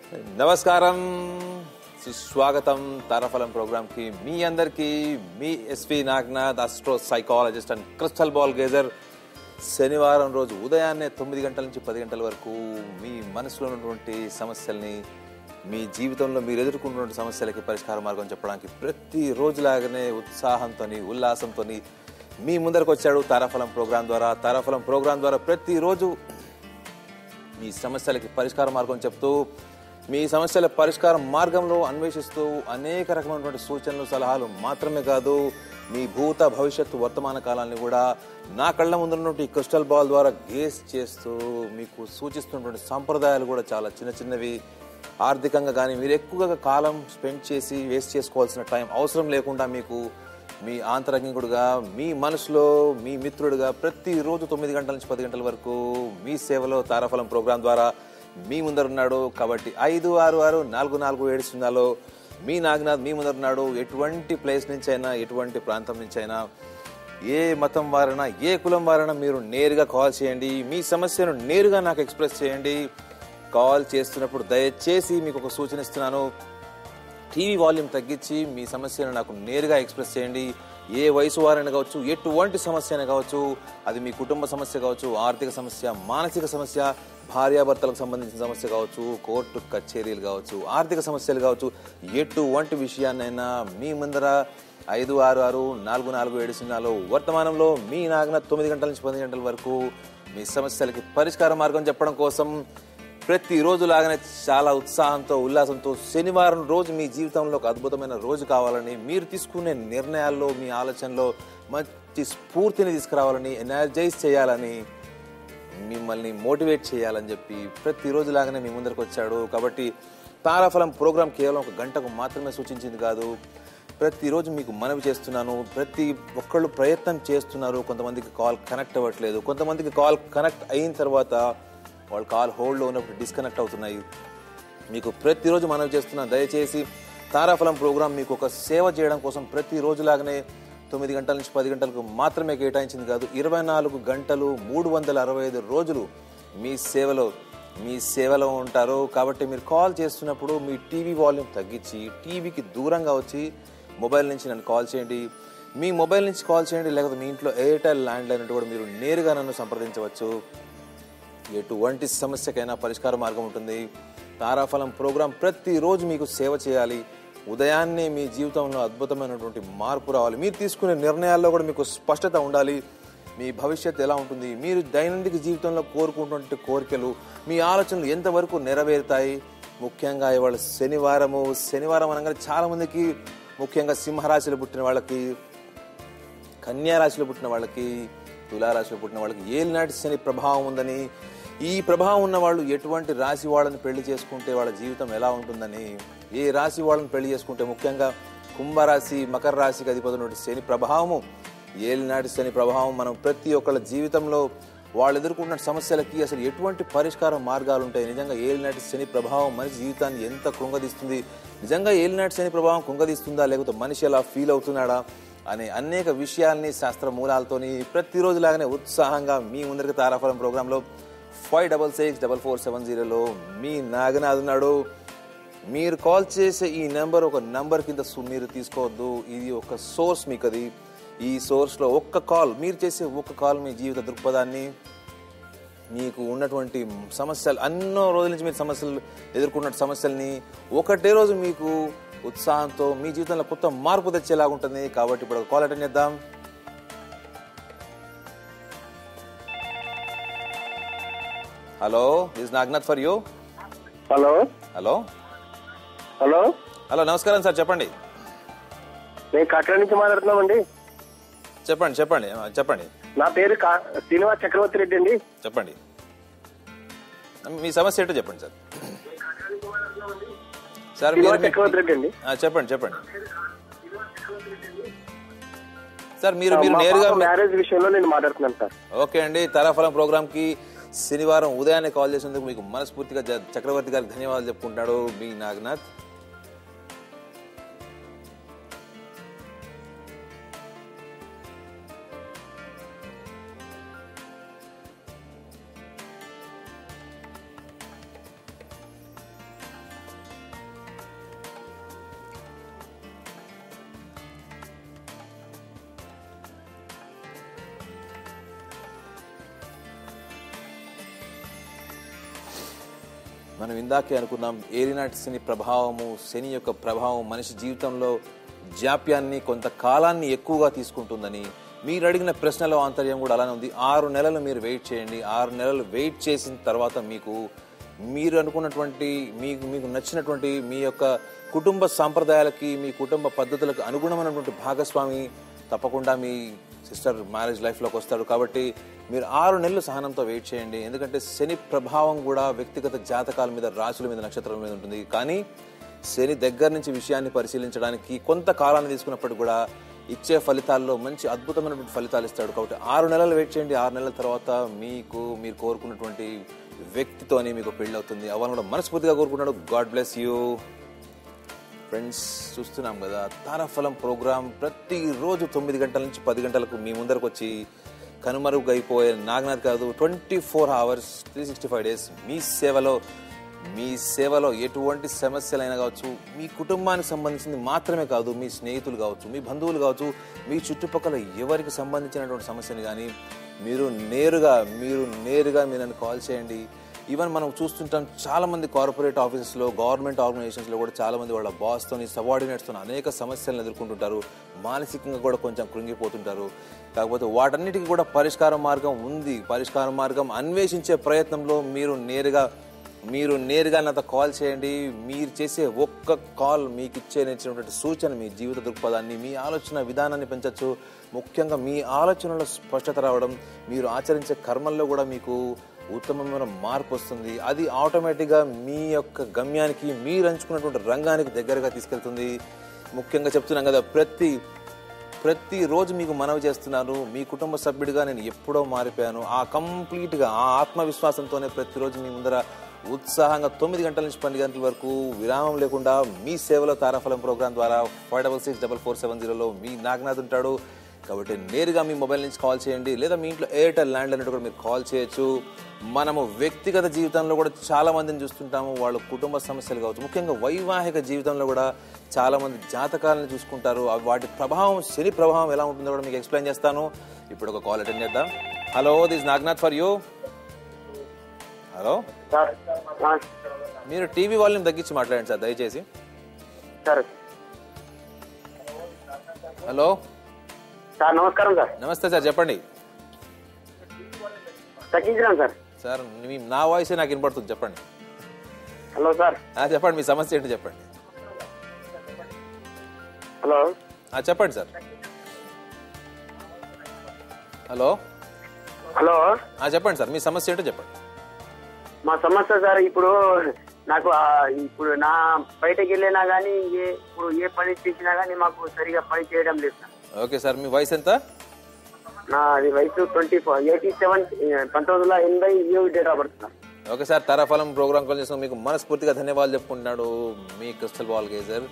నమస్కారం సుస్వాగతం తారఫలం ప్రోగ్రామ్ కి మీ అందరికి మీ SV Nagnath astro psychologist and crystal ball gazer శనివారం రోజు ఉదయాన్నే తొమ్మిది గంటల నుంచి పది గంటల వరకు మీ మనసులో ఉన్నటువంటి సమస్యల్ని మీ జీవితంలో మీరు ఎదుర్కొన్నటువంటి సమస్యలకి పరిష్కార మార్గం చెప్పడానికి ప్రతి రోజులాగానే ఉత్సాహంతో ఉల్లాసంతో మీ ముందరకు వచ్చాడు తారాఫలం ప్రోగ్రాం ద్వారా తారాఫలం ప్రోగ్రాం ద్వారా ప్రతిరోజు మీ సమస్యలకి పరిష్కార మార్గం చెప్తూ మీ సమస్యల పరిష్కార మార్గంలో అన్వేషిస్తూ అనేక రకమైనటువంటి సూచనలు సలహాలు మాత్రమే కాదు మీ భూత భవిష్యత్తు వర్తమాన కాలాన్ని కూడా నా కళ్ళ ముందున్నటువంటి ఈ క్రిస్టల్ బాల్ ద్వారా గేస్ చేస్తూ మీకు సూచిస్తున్నటువంటి సంప్రదాయాలు కూడా చాలా చిన్న చిన్నవి ఆర్థికంగా కానీ మీరు ఎక్కువగా కాలం స్పెండ్ చేసి వేస్ట్ చేసుకోవాల్సిన టైం అవసరం లేకుండా మీకు మీ ఆంతరంగికుడుగా మీ మనసులో మీ మిత్రుడిగా ప్రతిరోజు తొమ్మిది గంటల నుంచి పది గంటల వరకు మీ సేవలో తారాఫలం ప్రోగ్రాం ద్వారా మీ ముందరున్నాడు కాబట్టి ఐదు ఆరు ఆరు నాలుగు నాలుగు ఏడు సున్నాలో మీ నాగనాథ్ మీ ముందరున్నాడు ఎటువంటి ప్లేస్ నుంచి అయినా ఎటువంటి ప్రాంతం నుంచి అయినా ఏ మతం వారైనా ఏ కులం వారైనా మీరు నేరుగా కాల్ చేయండి మీ సమస్యను నేరుగా నాకు ఎక్స్ప్రెస్ చేయండి కాల్ చేస్తున్నప్పుడు దయచేసి మీకు ఒక సూచన ఇస్తున్నాను టీవీ వాల్యూమ్ తగ్గించి మీ సమస్యను నాకు నేరుగా ఎక్స్ప్రెస్ చేయండి ఏ వయసు వారైనా కావచ్చు ఎటువంటి సమస్య అయినా కావచ్చు అది మీ కుటుంబ సమస్య కావచ్చు ఆర్థిక సమస్య మానసిక సమస్య భార్యాభర్తలకు సంబంధించిన సమస్య కావచ్చు కోర్టు కచేరీలు కావచ్చు ఆర్థిక సమస్యలు కావచ్చు ఎటువంటి విషయాన్నైనా మీ ముందర ఐదు ఆరు ఆరు నాలుగు నాలుగు ఏడు సున్నాలో వర్తమానంలో మీ నాగన తొమ్మిది గంటల నుంచి పది గంటల వరకు మీ సమస్యలకి పరిష్కార మార్గం చెప్పడం కోసం ప్రతిరోజు లాగానే చాలా ఉత్సాహంతో ఉల్లాసంతో శనివారం రోజు మీ జీవితంలో ఒక అద్భుతమైన రోజు కావాలని మీరు తీసుకునే నిర్ణయాల్లో మీ ఆలోచనలో మంచి స్ఫూర్తిని తీసుకురావాలని ఎనర్జైజ్ చేయాలని మిమ్మల్ని మోటివేట్ చేయాలని చెప్పి ప్రతిరోజు లాగానే మీ ముందరకు వచ్చాడు కాబట్టి తారాఫలం ప్రోగ్రాం కేవలం ఒక గంటకు మాత్రమే సూచించింది కాదు ప్రతిరోజు మీకు మనవి చేస్తున్నాను ప్రతి ఒక్కళ్ళు ప్రయత్నం చేస్తున్నారు కొంతమందికి కాల్ కనెక్ట్ అవ్వట్లేదు కొంతమందికి కాల్ కనెక్ట్ అయిన తర్వాత వాళ్ళు కాల్ హోల్డ్లో ఉన్నప్పుడు డిస్కనెక్ట్ అవుతున్నాయి మీకు ప్రతిరోజు మనవి చేస్తున్నాను దయచేసి తారాఫలం ప్రోగ్రాం మీకు ఒక సేవ చేయడం కోసం ప్రతిరోజు లాగానే తొమ్మిది గంటల నుంచి పది గంటలకు మాత్రమే కేటాయించింది కాదు ఇరవై నాలుగు గంటలు మూడు వందల అరవై ఐదు రోజులు మీ సేవలో మీ సేవలో ఉంటారు కాబట్టి మీరు కాల్ చేస్తున్నప్పుడు మీ టీవీ వాల్యూమ్ తగ్గించి టీవీకి దూరంగా వచ్చి మొబైల్ నుంచి నన్ను కాల్ చేయండి మీ మొబైల్ నుంచి కాల్ చేయండి లేకపోతే మీ ఇంట్లో ఎయిర్టెల్ ల్యాండ్ లైన్ కూడా మీరు నేరుగా నన్ను సంప్రదించవచ్చు ఎటువంటి సమస్యకైనా పరిష్కార మార్గం ఉంటుంది తారాఫలం ప్రోగ్రాం ప్రతిరోజు మీకు సేవ చేయాలి ఉదయాన్నే మీ జీవితంలో అద్భుతమైనటువంటి మార్పు రావాలి మీరు తీసుకునే నిర్ణయాల్లో కూడా మీకు స్పష్టత ఉండాలి మీ భవిష్యత్తు ఎలా ఉంటుంది మీరు దైనందిక జీవితంలో కోరుకున్నటువంటి కోరికలు మీ ఆలోచనలు ఎంతవరకు నెరవేరుతాయి ముఖ్యంగా ఇవాళ శనివారము శనివారం అనగానే చాలా మందికి ముఖ్యంగా సింహరాశిలో పుట్టిన వాళ్ళకి కన్యా రాశిలో పుట్టిన వాళ్ళకి తులారాశిలో పుట్టిన వాళ్ళకి ఏలినాటి శని ప్రభావం ఉందని ఈ ప్రభావం ఉన్న వాళ్ళు ఎటువంటి రాశి వాళ్ళని పెళ్లి చేసుకుంటే వాళ్ళ జీవితం ఎలా ఉంటుందని ఏ రాశి వాళ్ళని పెళ్లి చేసుకుంటే ముఖ్యంగా కుంభరాశి మకర రాశికి అధిపతి శని ప్రభావము ఏలినాటి శని ప్రభావం మనం ప్రతి ఒక్కళ్ళ జీవితంలో వాళ్ళు ఎదుర్కొన్న సమస్యలకి అసలు ఎటువంటి పరిష్కార మార్గాలు ఉంటాయి నిజంగా ఏలినాటి శని ప్రభావం మనిషి జీవితాన్ని ఎంత కృంగదీస్తుంది నిజంగా ఏలినాటి శని ప్రభావం కృంగదీస్తుందా లేకపోతే మనిషి ఎలా ఫీల్ అవుతున్నాడా అనే అనేక విషయాల్ని శాస్త్ర మూలాలతోని ప్రతిరోజు లాగానే ఉత్సాహంగా మీ ముందరికి తారాఫలం ప్రోగ్రాంలో five double six double four seven జీరోలో మీ నాగనాథ్ ఉన్నాడు మీరు కాల్ చేసే ఈ నెంబర్ ఒక నెంబర్ కింద సు- మీరు తీసుకోవద్దు ఇది ఒక సోర్స్ మీకు అది ఈ సోర్స్లో ఒక్క కాల్ మీరు చేసే ఒక్క కాల్ మీ జీవిత దృక్పథాన్ని మీకు ఉన్నటువంటి సమస్యలు అన్నో రోజుల నుంచి మీరు సమస్యలు ఎదుర్కొన్న సమస్యల్ని ఒకటే రోజు మీకు ఉత్సాహంతో మీ జీవితంలో కొత్త మార్పు తెచ్చేలాగా ఉంటుంది కాబట్టి ఇప్పుడు ఒక కాల్ అటెండ్ చేద్దాం hello is Nagnath for you hello hello hello hello నమస్కారం సార్ చెప్పండి మేము కట్ల నుంచి మాట్లాడుతున్నామండి చెప్పండి చెప్పండి ఆ, చెప్పండి నా పేరు కా- శ్రీనివాస్ చక్రవర్తి రెడ్డి అండి చెప్పండి మీ సమస్య ఏంటో చెప్పండి సార్ సార్ మీరు శ్రీనివాస్ మీ- చక్రవర్తి రెడ్డి అండి ఆ, చెప్పండి చెప్పండి సార్ మీరు మీరు మా నేరుగా పాప మ్యారేజ్ విషయంలో నేను మాట్లాడుతున్నాను సార్ ఓకే అండి తారాఫలం ప్రోగ్రామ్ కి శనివారం ఉదయాన్నే కాల్ చేసినందుకు మీకు మనస్ఫూర్తిగా జ- చక్రవర్తి గారికి ధన్యవాదాలు చెప్పుకుంటాడు మీ నాగనాథ్ మనం ఇందాకే అనుకున్నాం ఏలినాటి శని ప్రభావము శని యొక్క ప్రభావం మనిషి జీవితంలో జాప్యాన్ని కొంత కాలాన్ని ఎక్కువగా తీసుకుంటుందని మీరు అడిగిన ప్రశ్నలో ఆంతర్యం కూడా అలానే ఉంది ఆరు నెలలు మీరు వెయిట్ చేయండి ఆరు నెలలు వెయిట్ చేసిన తర్వాత మీకు మీరు అనుకున్నటువంటి మీకు మీకు నచ్చినటువంటి మీ యొక్క కుటుంబ సాంప్రదాయాలకి మీ కుటుంబ పద్ధతులకు అనుగుణమైనటువంటి భాగస్వామి తప్పకుండా మీ సిస్టర్ మ్యారేజ్ లైఫ్లోకి వస్తాడు కాబట్టి మీరు ఆరు నెలలు సహనంతో వెయిట్ చేయండి ఎందుకంటే శని ప్రభావం కూడా వ్యక్తిగత జాతకాల మీద రాశుల మీద నక్షత్రాల మీద ఉంటుంది కానీ శని దగ్గర నుంచి విషయాన్ని పరిశీలించడానికి కొంత కాలాన్ని తీసుకున్నప్పటికీ కూడా ఇచ్చే ఫలితాల్లో మంచి అద్భుతమైనటువంటి ఫలితాలు ఇస్తాడు కాబట్టి ఆరు నెలలు వెయిట్ చేయండి ఆరు నెలల తర్వాత మీకు మీరు కోరుకున్నటువంటి వ్యక్తితోని మీకు పెళ్ళి అవుతుంది అవ్వాలని కూడా మనస్ఫూర్తిగా కోరుకున్నాడు గాడ్ బ్లెస్ యూ ఫ్రెండ్స్ చూస్తున్నాం కదా తారాఫలం ప్రోగ్రాం ప్రతిరోజు తొమ్మిది గంటల నుంచి పది గంటలకు మీ ముందరకు వచ్చి కనుమరుగైపోయే నాగనాథ్ కాదు twenty four hours three sixty five days మీ సేవలో మీ సేవలో ఎటువంటి సమస్యలైనా కావచ్చు మీ కుటుంబానికి సంబంధించింది మాత్రమే కాదు మీ స్నేహితులు కావచ్చు మీ బంధువులు కావచ్చు మీ చుట్టుపక్కల ఎవరికి సంబంధించినటువంటి సమస్యని కానీ మీరు నేరుగా మీరు నేరుగా మీరు నన్ను కాల్ చేయండి ఈవెన్ మనం చూస్తుంటాం చాలా మంది కార్పొరేట్ ఆఫీసెస్లో గవర్నమెంట్ ఆర్గనైజేషన్స్లో కూడా చాలా మంది వాళ్ళ బాస్తోని సబార్డినేట్స్తో అనేక సమస్యలను ఎదుర్కొంటుంటారు మానసికంగా కూడా కొంచెం కృంగిపోతుంటారు కాకపోతే వాటన్నిటికీ కూడా పరిష్కార మార్గం ఉంది పరిష్కార మార్గం అన్వేషించే ప్రయత్నంలో మీరు నేరుగా మీరు నేరుగా నాతో కాల్ చేయండి మీరు చేసే ఒక్క కాల్ మీకు ఇచ్చే నేర్చినటువంటి సూచన మీ జీవిత దృక్పథాన్ని మీ ఆలోచన విధానాన్ని పెంచవచ్చు ముఖ్యంగా మీ ఆలోచనలో స్పష్టత రావడం మీరు ఆచరించే కర్మల్లో కూడా మీకు ఉత్తమమైన మార్పు వస్తుంది అది ఆటోమేటిక్గా మీ యొక్క గమ్యానికి మీరు ఎంచుకున్నటువంటి రంగానికి దగ్గరగా తీసుకెళ్తుంది ముఖ్యంగా చెప్తున్నాం కదా ప్రతి ప్రతిరోజు మీకు మనవి చేస్తున్నాను మీ కుటుంబ సభ్యుడిగా నేను ఎప్పుడో మారిపోయాను ఆ కంప్లీట్గా ఆ ఆత్మవిశ్వాసంతోనే ప్రతిరోజు మీ ముందర ఉత్సాహంగా తొమ్మిది గంటల నుంచి పన్నెండు గంటల వరకు విరామం లేకుండా మీ సేవలో తారాఫలం ప్రోగ్రాం ద్వారా five double six double four seven జీరోలో మీ నాగనాథ్ ఉంటాడు కాబట్టి నేరుగా మీ మొబైల్ నుంచి కాల్ చేయండి లేదా మీ ఇంట్లో ఎయిర్టెల్ ల్యాండ్ అనేది కూడా మీరు కాల్ చేయొచ్చు మనము వ్యక్తిగత జీవితంలో కూడా చాలా మందిని చూస్తుంటాము వాళ్ళ కుటుంబ సమస్యలు కావచ్చు ముఖ్యంగా వైవాహిక జీవితంలో కూడా చాలా మంది జాతకాలను చూసుకుంటారు అవి వాటి ప్రభావం శని ప్రభావం ఎలా ఉంటుందో కూడా మీకు ఎక్స్ప్లెయిన్ చేస్తాను ఇప్పుడు ఒక కాల్ అటెండ్ చేద్దాం hello this Nagnath for you hello sir ఆ, మీరు టీవీ వాల్యూమ్ తగ్గించి మాట్లాడండి సార్ దయచేసి సార్ హలో సార్ నమస్కారం సార్ నమస్తే సార్ చెప్పండి తగ్గించినాను సార్ సార్ మీ నా వాయిసే నాకు వినపడుతుంది చెప్పండి హలో సార్ ఆ, చెప్పండి మీ సమస్య ఏంటి చెప్పండి హలో ఆ, చెప్పండి సార్ హలో హలో ఆ, చెప్పండి సార్ మీ సమస్య ఏంటో చెప్పండి మా సమస్య సార్ ఇప్పుడు నాకు ఆ, ఇప్పుడు నా బయటకు వెళ్ళినా కానీ ఏ ఇప్పుడు ఏ పని చేసినా కానీ మాకు సరిగా పని చేయడం లేదు సార్ ఓకే సార్ మీ వయసు ఎంత నా అది వయసు ట్వంటీ ఫోర్ ఎయిటీ సెవెన్ పంతొమ్మిది వందల ఎనభై ఏడు date of birth sir okay sir తారాఫలం ప్రోగ్రామ్ కాల్ చేసిన మీకు మనస్ఫూర్తిగా ధన్యవాదాలు చెప్పుకుంటున్నాడు మీ క్రిస్టల్ బాల్ గేజర్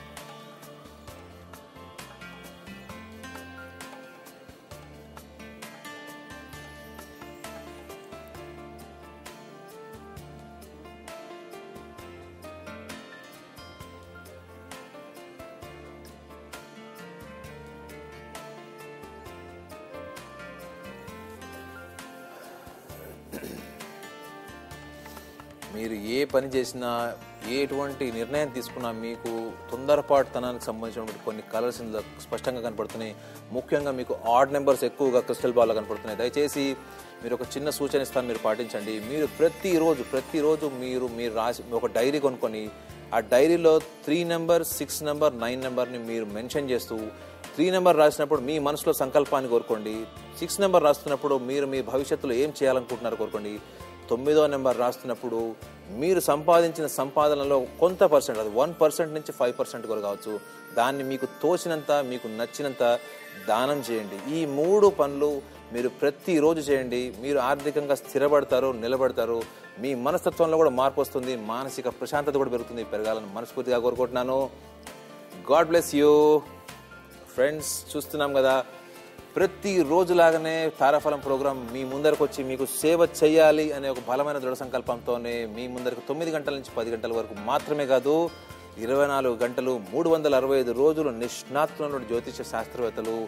మీరు ఏ పని చేసినా ఎటువంటి నిర్ణయం తీసుకున్నా మీకు తొందరపాటుతనానికి సంబంధించినటువంటి కొన్ని కలర్స్ ఇందులో స్పష్టంగా కనపడుతున్నాయి ముఖ్యంగా మీకు ఆడ్ నెంబర్స్ ఎక్కువగా క్రిస్టల్ బాల్లో కనపడుతున్నాయి దయచేసి మీరు ఒక చిన్న సూచన ఇస్తాను మీరు పాటించండి మీరు ప్రతిరోజు ప్రతిరోజు మీరు మీరు రాసి ఒక డైరీ కొనుక్కొని ఆ డైరీలో three number six number nine నెంబర్ని మీరు మెన్షన్ చేస్తూ త్రీ నెంబర్ రాసినప్పుడు మీ మనసులో సంకల్పాన్ని కోరుకోండి సిక్స్ నెంబర్ రాస్తున్నప్పుడు మీరు మీ భవిష్యత్తులో ఏం చేయాలనుకుంటున్నారో కోరుకోండి తొమ్మిదో నెంబర్ రాస్తున్నప్పుడు మీరు సంపాదించిన సంపాదనలో కొంత పర్సెంట్ అది వన్ పర్సెంట్ నుంచి ఫైవ్ పర్సెంట్ కూడా కావచ్చు దాన్ని మీకు తోచినంత మీకు నచ్చినంత దానం చేయండి ఈ మూడు పనులు మీరు ప్రతిరోజు చేయండి మీరు ఆర్థికంగా స్థిరపడతారు నిలబడతారు మీ మనస్తత్వంలో కూడా మార్పు వస్తుంది మానసిక ప్రశాంతత కూడా పెరుగుతుంది పెరగాలని మనస్ఫూర్తిగా కోరుకుంటున్నాను గాడ్ బ్లెస్ యూ ఫ్రెండ్స్ చూస్తున్నాం కదా ప్రతి రోజులాగానే తారాఫలం ప్రోగ్రాం మీ ముందరకు వచ్చి మీకు సేవ చేయాలి అనే ఒక బలమైన దృఢ సంకల్పంతోనే మీ ముందరకు తొమ్మిది గంటల నుంచి పది గంటల వరకు మాత్రమే కాదు ఇరవై నాలుగు గంటలు మూడు వందల అరవై ఐదు రోజులు నిష్ణాతులైన జ్యోతిష శాస్త్రవేత్తలు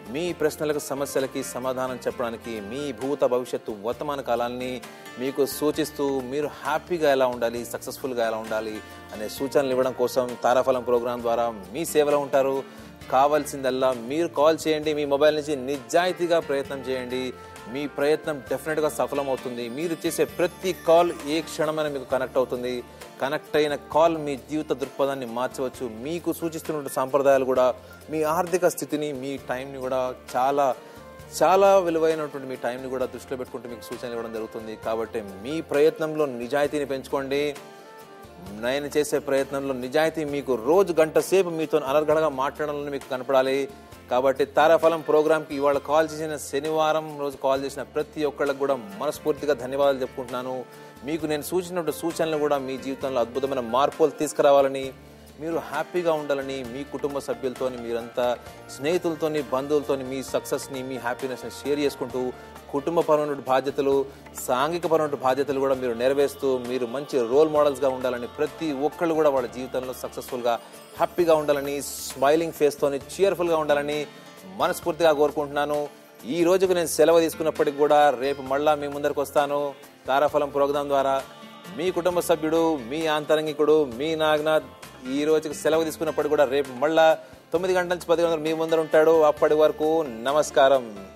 మీ ప్రశ్నలకు సమస్యలకి సమాధానం చెప్పడానికి మీ భూత భవిష్యత్తు వర్తమాన కాలాన్ని మీకు సూచిస్తూ మీరు హ్యాపీగా ఎలా ఉండాలి సక్సెస్ఫుల్గా ఎలా ఉండాలి అనే సూచనలు ఇవ్వడం కోసం తారాఫలం ప్రోగ్రాం ద్వారా మీ సేవలో ఉంటారు కావాల్సిందల్లా మీరు కాల్ చేయండి మీ మొబైల్ నుంచి నిజాయితీగా ప్రయత్నం చేయండి మీ ప్రయత్నం డెఫినెట్గా సఫలమవుతుంది మీరు చేసే ప్రతి కాల్ ఏ క్షణమైనా మీకు కనెక్ట్ అవుతుంది కనెక్ట్ అయిన కాల్ మీ జీవిత దృక్పథాన్ని మార్చవచ్చు మీకు సూచిస్తున్న సాంప్రదాయాలు కూడా మీ ఆర్థిక స్థితిని మీ టైంని కూడా చాలా చాలా విలువైనటువంటి మీ టైంని కూడా దృష్టిలో పెట్టుకుంటూ మీకు సూచనలు ఇవ్వడం జరుగుతుంది కాబట్టి మీ ప్రయత్నంలో నిజాయితీని పెంచుకోండి నేను చేసే ప్రయత్నంలో నిజాయితీ మీకు రోజు గంట సేపు మీతో అనర్గళగా మాట్లాడాలని మీకు కనపడాలి కాబట్టి తారాఫలం ప్రోగ్రామ్కి ఇవాళ కాల్ చేసిన శనివారం రోజు కాల్ చేసిన ప్రతి ఒక్కళ్ళకి కూడా మనస్ఫూర్తిగా ధన్యవాదాలు చెప్పుకుంటున్నాను మీకు నేను సూచించిన సూచనలు కూడా మీ జీవితంలో అద్భుతమైన మార్పులు తీసుకురావాలని మీరు హ్యాపీగా ఉండాలని మీ కుటుంబ సభ్యులతోని మీరంతా స్నేహితులతోని బంధువులతోని మీ సక్సెస్ని మీ హ్యాపీనెస్ని షేర్ చేసుకుంటూ కుటుంబపరమైన బాధ్యతలు సాంఘికపరమైన బాధ్యతలు కూడా మీరు నెరవేరుస్తూ మీరు మంచి రోల్ మోడల్స్గా ఉండాలని ప్రతి ఒక్కళ్ళు కూడా వాళ్ళ జీవితంలో సక్సెస్ఫుల్గా హ్యాపీగా ఉండాలని స్మైలింగ్ ఫేస్తోని చీర్ఫుల్గా ఉండాలని మనస్ఫూర్తిగా కోరుకుంటున్నాను ఈ రోజుకు నేను సెలవు తీసుకున్నప్పటికి కూడా రేపు మళ్ళా మీ ముందరికి వస్తాను తారాఫలం ప్రోగ్రాం ద్వారా మీ కుటుంబ సభ్యుడు మీ ఆంతరంగికుడు మీ నాగనాథ్ ఈ రోజుకి సెలవు తీసుకున్నప్పటికి కూడా రేపు మళ్ళా తొమ్మిది గంటల నుంచి పది గంటలు మీ ముందర ఉంటాడు అప్పటి వరకు నమస్కారం